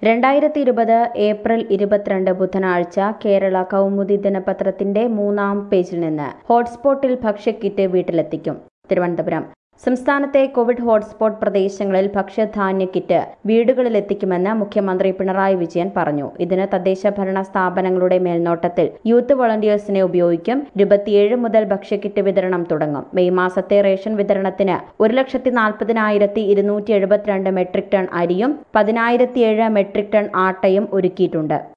രണ്ടായിരത്തി ഇരുപത് ഏപ്രിൽ ഇരുപത്തിരണ്ട് ബുധനാഴ്ച കേരള കൗമുദി ദിനപത്രത്തിന്റെ മൂന്നാം പേജിൽ നിന്ന് ഹോട്ട്സ്പോട്ടിൽ ഭക്ഷ്യക്കിറ്റ് വീട്ടിലെത്തിക്കും തിരുവനന്തപുരം സംസ്ഥാനത്തെ കോവിഡ് ഹോട്ട്സ്പോട്ട് പ്രദേശങ്ങളിൽ ഭക്ഷ്യധാന്യ കിറ്റ് വീടുകളിലെത്തിക്കുമെന്ന് മുഖ്യമന്ത്രി പിണറായി വിജയൻ പറഞ്ഞു ഇതിന് തദ്ദേശ ഭരണ സ്ഥാപനങ്ങളുടെ മേൽനോട്ടത്തിൽ യൂത്ത് വോളണ്ടിയേഴ്സിനെ ഉപയോഗിക്കും ഇരുപത്തിയേഴ് മുതൽ ഭക്ഷ്യക്കിറ്റ് വിതരണം തുടങ്ങും മെയ് മാസത്തെ റേഷൻ വിതരണത്തിന് ഒരു ലക്ഷത്തി നാൽപ്പതിനായിരത്തി ഇരുന്നൂറ്റി എഴുപത്തിരണ്ട് മെട്രിക് ടൺ അരിയും പതിനായിരത്തിയേഴ് മെട്രിക് ടൺ ആട്ടയും ഒരുക്കിയിട്ടുണ്ട്